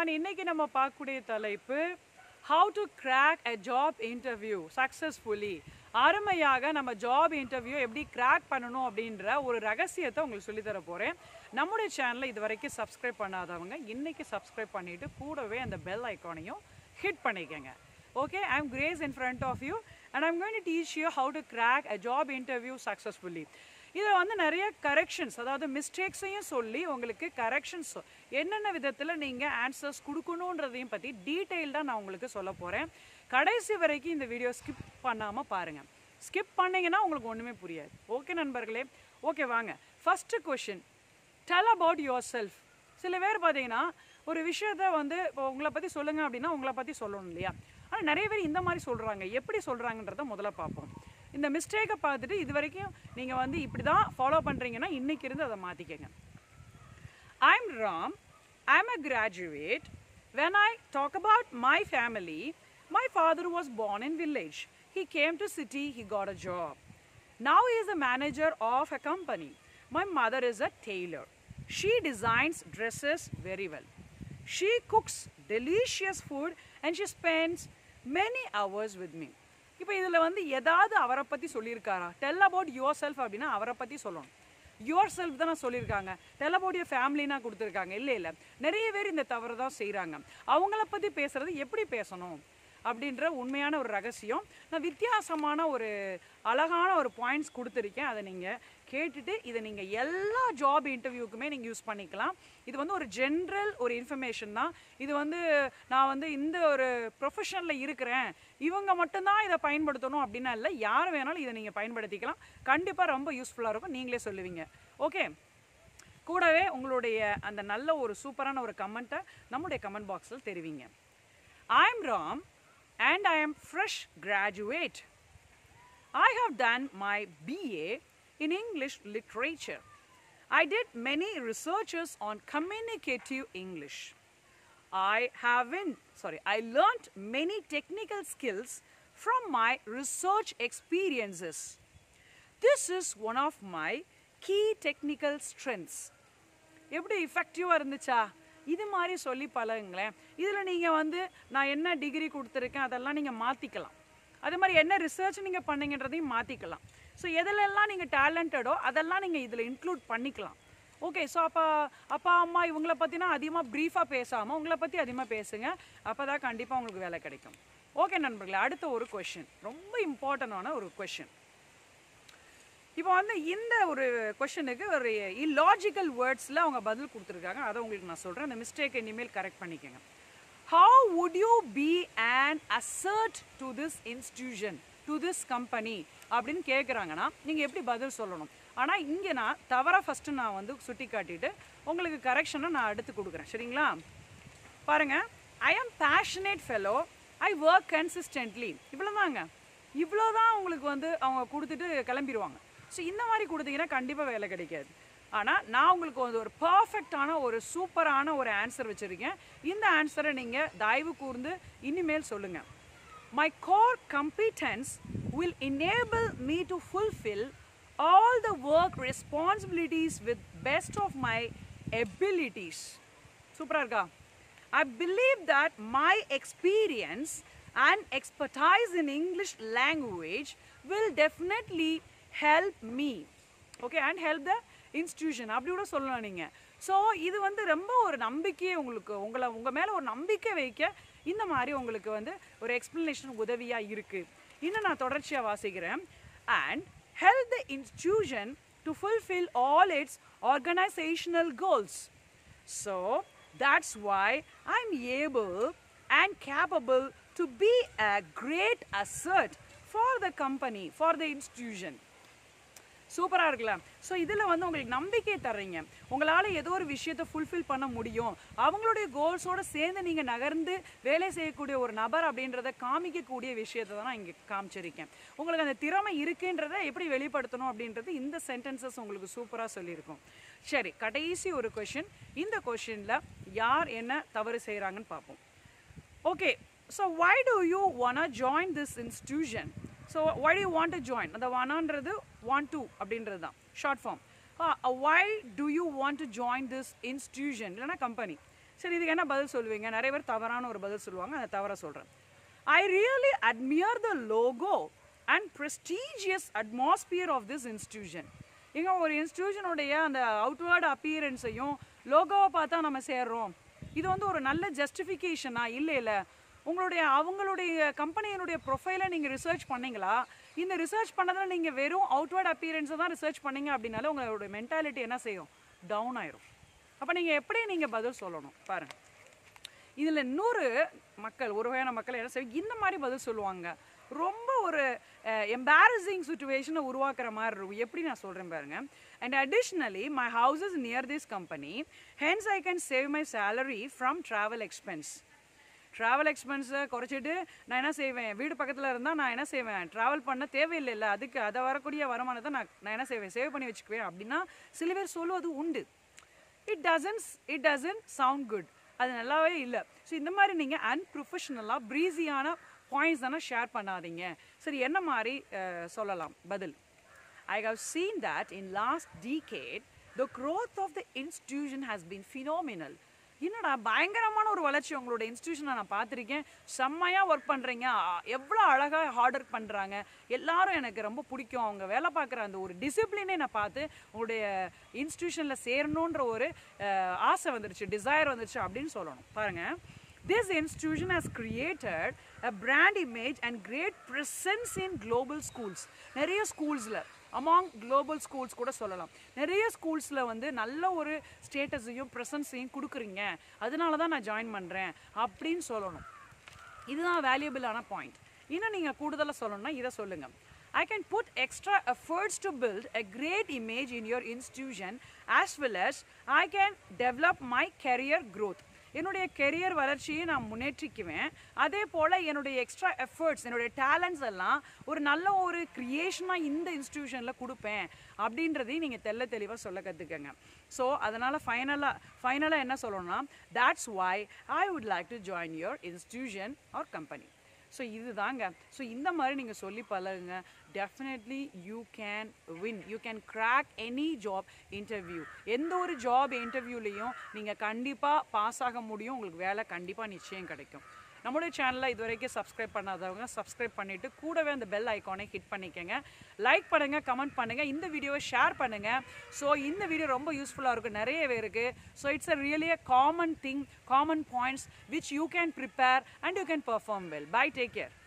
Everyone இன்னைக்கு நம்ம பார்க்கக்கூடிய தலைப்பு how to crack a job interview successfully அருமையாக நம்ம ஜாப் இன்டர்வியூ எப்படி கிராக் பண்ணணும் அப்படின்ற ஒரு ரகசியத்தை உங்களுக்கு சொல்லித் தர போகிறேன் நம்முடைய சேனலை இது வரைக்கும் சப்ஸ்கிரைப் பண்ணாதவங்க இன்னைக்கு சப்ஸ்கிரைப் பண்ணிட்டு கூடவே அந்த பெல் ஐக்கானையும் ஹிட் பண்ணிக்கங்க okay I am Grace in front of you and I'm going to teach you how to crack a job interview successfully இதில் வந்து நிறைய கரெக்ஷன்ஸ் அதாவது மிஸ்டேக்ஸையும் சொல்லி உங்களுக்கு கரெக்ஷன்ஸ் என்னென்ன விதத்தில் நீங்கள் ஆன்சர்ஸ் கொடுக்கணுன்றதையும் பற்றி டீட்டெயில்டாக நான் உங்களுக்கு சொல்ல போகிறேன் கடைசி வரைக்கும் இந்த வீடியோ ஸ்கிப் பண்ணாமல் பாருங்கள் ஸ்கிப் பண்ணீங்கன்னா உங்களுக்கு ஒன்றுமே புரியாது ஓகே நண்பர்களே ஓகே வாங்க first question tell about yourself சில பேர் பார்த்தீங்கன்னா ஒரு விஷயத்த வந்து இப்போ உங்களை பற்றி சொல்லுங்கள் அப்படின்னா உங்களை பற்றி சொல்லணும் இல்லையா ஆனால் நிறைய பேர் இந்த மாதிரி சொல்கிறாங்க எப்படி சொல்கிறாங்கன்றத முதல்ல பார்ப்போம் இந்த மிஸ்டேக்கை பார்த்துட்டு இது வரைக்கும் நீங்கள் வந்து இப்படி தான் ஃபாலோ பண்ணுறீங்கன்னா இன்னைக்கு இருந்து அதை மாற்றிக்கங்க I'm Ram. I'm a graduate. When I talk about my family, my father was born in village. He came to city, he got a job. Now he is a manager of a company. My mother is a tailor. She designs dresses very well. She cooks delicious food and she spends many hours with me. இப்போ இதில் வந்து ஏதாவது அவரை பற்றி சொல்லியிருக்காரா tell about yourself அப்படின்னா அவரை பற்றி சொல்லணும் யுவர் செல்ஃப் தானே சொல்லியிருக்காங்க டெல் அபவுட் யுவர் ஃபேமிலினா கொடுத்துருக்காங்க இல்லை இல்லை நிறைய பேர் இந்த தவறு தான் செய்கிறாங்க அவங்கள பற்றி பேசுறது எப்படி பேசணும் அப்படின்ற உண்மையான ஒரு ரகசியம் நான் வித்தியாசமான ஒரு அழகான ஒரு பாயிண்ட்ஸ் கொடுத்துருக்கேன் அதை நீங்கள் கேட்டுட்டு இதை நீங்கள் எல்லா ஜாப் இன்டர்வியூக்குமே நீங்கள் யூஸ் பண்ணிக்கலாம் இது வந்து ஒரு ஜென்ரல் ஒரு இன்ஃபர்மேஷன் தான் இது வந்து நான் வந்து இந்த ஒரு ப்ரொஃபஷனில் இருக்கிறேன் இவங்க மட்டும்தான் இதை பயன்படுத்தணும் அப்படின்னா இல்லை யார் வேணாலும் இதை நீங்கள் பயன்படுத்திக்கலாம் கண்டிப்பாக ரொம்ப யூஸ்ஃபுல்லாக இருக்கும் நீங்களே சொல்லுவீங்க ஓகே கூடவே உங்களுடைய அந்த நல்ல ஒரு சூப்பரான ஒரு கமெண்ட்டை நம்முடைய கமெண்ட் பாக்ஸில் தெரிவிங்க I am Ram and I am fresh graduate. I have done my BA in English literature. I did many researches on communicative English. I haven't, sorry, I learnt many technical skills from my research experiences. This is one of my key technical strengths. எப்படி இஃபெக்டிவாக இருந்துச்சா இது மாதிரி சொல்லி பழகுங்களேன் இதில் நீங்கள் வந்து நான் என்ன டிகிரி கொடுத்துருக்கேன் அதெல்லாம் நீங்கள் மாற்றிக்கலாம் அதே மாதிரி என்ன ரிசர்ச் நீங்கள் பண்ணீங்கன்றதையும் மாற்றிக்கலாம் ஸோ எதிலெல்லாம் நீங்கள் டேலண்டடோ அதெல்லாம் நீங்கள் இதில் இன்க்ளூட் பண்ணிக்கலாம் ஓகே ஸோ அப்போ அப்பா அம்மா இவங்கள பற்றினா அதிகமாக ப்ரீஃபாக பேசாமல் உங்களை பற்றி அதிகமாக பேசுங்க அப்போ தான் கண்டிப்பாக உங்களுக்கு வேலை கிடைக்கும் ஓகே நண்பர்களே அடுத்த ஒரு கொஷின் ரொம்ப இம்பார்ட்டண்டான ஒரு கொஷின் இப்போ வந்து இந்த ஒரு கொஷனுக்கு ஒரு இல்லாஜிக்கல் வேர்ட்ஸில் அவங்க பதில் கொடுத்துருக்காங்க அதை உங்களுக்கு நான் சொல்கிறேன் அந்த மிஸ்டேக் இனிமேல் கரெக்ட் பண்ணிக்கோங்க how would you be an asset to this institution to this company அப்படின்னு கேட்குறாங்கன்னா நீங்கள் எப்படி பதில் சொல்லணும் ஆனால் இங்கே நான் தவறாக ஃபஸ்ட்டு நான் வந்து சுட்டி காட்டிட்டு உங்களுக்கு கரெக்ஷனை நான் எடுத்து கொடுக்குறேன் சரிங்களா பாருங்க I am passionate fellow I work consistently இவ்வளோதாங்க இவ்வளோதான் உங்களுக்கு வந்து அவங்க கொடுத்துட்டு கிளம்பிடுவாங்க ஸோ இந்த மாதிரி கொடுத்தீங்கன்னா கண்டிப்பாக வேலை கிடைக்காது ஆனால் நான் உங்களுக்கு வந்து ஒரு பர்ஃபெக்டான ஒரு சூப்பரான ஒரு ஆன்சர் வச்சுருக்கேன் இந்த ஆன்சரை நீங்கள் தயவு கூர்ந்து இனிமேல் சொல்லுங்கள் my core competence will enable me to fulfill all the work responsibilities with best of my abilities சூப்பராக இருக்கா I believe that my experience and expertise in English language will definitely help me. Okay, and help the institution. அப்படி கூட சொல்லலாம் நீங்கள் so இது வந்து ரொம்ப ஒரு நம்பிக்கையை உங்களுக்கு உங்களை உங்கள் மேலே ஒரு நம்பிக்கை வைக்க இந்த மாதிரி உங்களுக்கு வந்து ஒரு எக்ஸ்ப்ளனேஷன் உதவியாக இருக்குது இன்னும் நான் தொடர்ச்சியாக வாசிக்கிறேன் and help the institution to fulfill all its organisational goals So that's why I'm able and capable to be a great asset for the company, for the institution. சூப்பராக இருக்கலாம் ஸோ இதில் வந்து உங்களுக்கு நம்பிக்கை தர்றீங்க உங்களால் ஏதோ ஒரு விஷயத்தை ஃபுல்ஃபில் பண்ண முடியும் அவங்களுடைய கோல்ஸோடு சேர்ந்து நீங்கள் நகர்ந்து வேலை செய்யக்கூடிய ஒரு நபர் அப்படின்றத காமிக்கக்கூடிய விஷயத்தை தான் நான் இங்கே காமிச்சிருக்கேன் உங்களுக்கு அந்த திறமை இருக்குன்றதை எப்படி வெளிப்படுத்தணும் அப்படின்றது இந்த சென்டென்சஸ் உங்களுக்கு சூப்பராக சொல்லியிருக்கும் சரி கடைசி ஒரு கொஷின் இந்த கொஷினில் யார் என்ன தவறு செய்கிறாங்கன்னு பார்ப்போம் okay so why do you wanna join this institution so why do want to join அந்த வானான்றது வாண்ட் டு அப்படின்றது தான் short form why do you want to join this institution இல்லைன்னா கம்பெனி சரி இதுக்கு என்ன பதில் சொல்லுவீங்க நிறைய பேர் தவறான ஒரு பதில் சொல்லுவாங்க அந்த தவற சொல்கிறேன் I really admire the logo and prestigious atmosphere of this institution இங்க ஒரு இன்ஸ்டியூஷனுடைய அந்த அவுட்வேர்ட் அப்பியரன்ஸையும் லோகோவை பார்த்தா நம்ம சேர்றோம் இது வந்து ஒரு நல்ல ஜஸ்டிஃபிகேஷனா இல்லை இல்லை உங்களுடைய அவங்களுடைய கம்பெனியினுடைய ப்ரொஃபைலை நீங்கள் ரிசர்ச் பண்ணீங்களா இந்த ரிசர்ச் பண்ணதில் நீங்கள் வெறும் அவுட்வேர்ட் அப்பியரன்ஸை தான் ரிசர்ச் பண்ணீங்க அப்படின்னாலே உங்களோட மென்டாலிட்டி என்ன செய்யும் டவுன் ஆயிரும் அப்போ நீங்கள் எப்படி நீங்கள் பதில் சொல்லணும் பாருங்க இதில் இன்னொரு மக்கள் ஒரு வகையான மக்கள் என்ன செய்வாங்க இந்த மாதிரி பதில் சொல்லுவாங்க ரொம்ப ஒரு எம்பாரசிங் சுச்சுவேஷனை உருவாக்குற மாதிரி இருக்கும் எப்படி நான் சொல்கிறேன் பாருங்க and additionally my house is near this company hence I can save my salary from travel expense travel எக்ஸ்பென்ஸை குறைச்சிட்டு நான் என்ன செய்வேன் வீடு பக்கத்தில் இருந்தால் நான் என்ன செய்வேன் ட்ராவல் பண்ண தேவையில்லைல்ல அதுக்கு அதை வரக்கூடிய வருமானத்தை நான் நான் என்ன செய்வேன் சேவ் பண்ணி வச்சுக்குவேன் அப்படின்னா சில பேர் சொல்லுவது உண்டு it doesn't it doesn't sound good அது நல்லாவே இல்லை ஸோ இந்த மாதிரி நீங்கள் அன்ப்ரொஃபஷனலாக ப்ரீஸியான பாயிண்ட்ஸ் தானே ஷேர் பண்ணாதீங்க சரி என்ன மாதிரி அஹ், சொல்லலாம் பதில் I have seen that in last decade, the growth of the institution has been phenomenal. என்னடா பயங்கரமான ஒரு வளர்ச்சி உங்களோட இன்ஸ்டியூஷனை நான் பார்த்துருக்கேன் செம்மையாக ஒர்க் பண்ணுறீங்க எவ்வளோ அழகாக ஹார்ட் ஒர்க் பண்ணுறாங்க எல்லாரும் எனக்கு ரொம்ப பிடிக்கும் அவங்க வேலை பார்க்குற அந்த ஒரு டிசிப்ளினே நான் பார்த்து உங்களுடைய இன்ஸ்டியூஷனில் சேரணுன்ற ஒரு அஹ், ஆசை வந்துருச்சு டிசைர் வந்துருச்சு அப்படின்னு சொல்லணும் பாருங்கள் This institution has created a brand image and great presence in global schools. நிறைய ஸ்கூல்ஸில் அமாங் குளோபல் ஸ்கூல்ஸ் கூட சொல்லலாம் நிறைய ஸ்கூல்ஸில் வந்து நல்ல ஒரு ஸ்டேட்டஸையும் ப்ரெசன்ஸையும் கொடுக்குறீங்க அதனால தான் நான் ஜாயின் பண்ணுறேன் அப்படின்னு சொல்லணும் இதுதான் வேல்யூபிளான பாயிண்ட் இன்னும் நீங்கள் கூடுதலாக சொல்லணும்னா இதை சொல்லுங்க I can put extra efforts to build a great image in your institution as well as I can develop my career growth என்னுடைய கெரியர் வளர்ச்சியை நான் முன்னேற்றிக்குவேன் அதே போல் என்னுடைய எக்ஸ்ட்ரா எஃபர்ட்ஸ் என்னுடைய டேலண்ட்ஸ் எல்லாம் ஒரு நல்ல ஒரு க்ரியேஷனாக இந்த இன்ஸ்டியூஷனில் கொடுப்பேன் அப்படின்றதையும் நீங்கள் தெள்ள தெளிவாக சொல்ல கற்றுக்கங்க ஸோ அதனால் ஃபைனலாக ஃபைனலாக என்ன சொல்லணும்னா that's why I would like to join your institution or company so இதுதாங்க ஸோ இந்த மாதிரி நீங்கள் சொல்லி பழகுங்க definitely you can win you can crack any job interview எந்த ஒரு ஜாப் இன்டர்வியூலையும் நீங்கள் கண்டிப்பாக பாஸ் ஆக முடியும் உங்களுக்கு வேலை கண்டிப்பாக நிச்சயம் கிடைக்கும் நம்மளுடைய சேனலை இது வரைக்கும் சப்ஸ்கிரைப் பண்ணாதவங்க சப்ஸ்கிரைப் பண்ணிவிட்டு கூடவே அந்த பெல் ஐக்கானை ஹிட் பண்ணிக்கங்க லைக் பண்ணுங்கள் கமெண்ட் பண்ணுங்கள் இந்த வீடியோவை ஷேர் பண்ணுங்கள் ஸோ இந்த வீடியோ ரொம்ப யூஸ்ஃபுல்லாக இருக்கும் நிறைய பேருக்கு so it's a really a common thing common points which you can prepare and you can perform well by take care